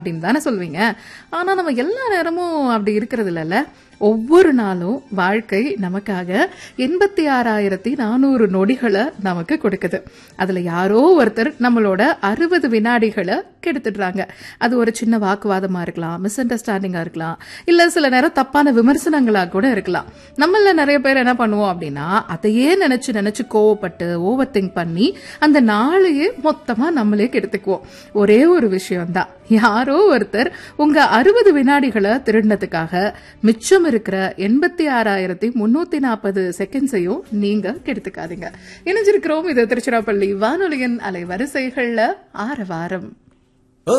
அப்படின்னு தானே சொல்வீங்க ஆனா நம்ம எல்லா நேரமும் அப்படி இருக்கிறது இல்லைல்ல ஒவ்வொரு நாளும் வாழ்க்கை நமக்காக எண்பத்தி ஆறாயிரத்தி நானூறு நொடிகளை நமக்கு கொடுக்குது அதுல யாரோ ஒருத்தர் நம்மளோட அறுபது வினாடிகளை கெடுத்துடுறாங்க அது ஒரு சின்ன வாக்குவாதமா இருக்கலாம் மிஸ் அண்டர்ஸ்டாண்டிங்கா இருக்கலாம் இல்ல சில நேரம் தப்பான விமர்சனங்களா கூட இருக்கலாம் நம்மள நிறைய பேர் என்ன பண்ணுவோம் அப்படின்னா அதையே நினைச்சு நினைச்சு கோவப்பட்டு ஓவர் திங்க் பண்ணி அந்த நாளையே மொத்தமா நம்மளே கெடுத்துக்குவோம் ஒரே ஒரு விஷயம்தான் யாரோ ஒருத்தர் உங்க அறுபது வினாடிகளை திருடினதுக்காக மிச்சம் இருக்கிற எண்பத்தி ஆறாயிரத்தி முன்னூத்தி நாற்பது செகண்ட்ஸையும் நீங்க கெடுத்துக்காதீங்க இணைஞ்சிருக்கிறோம் இது திருச்சிராப்பள்ளி வானொலியின் அலைவரிசைகள்ல ஆரவாரம்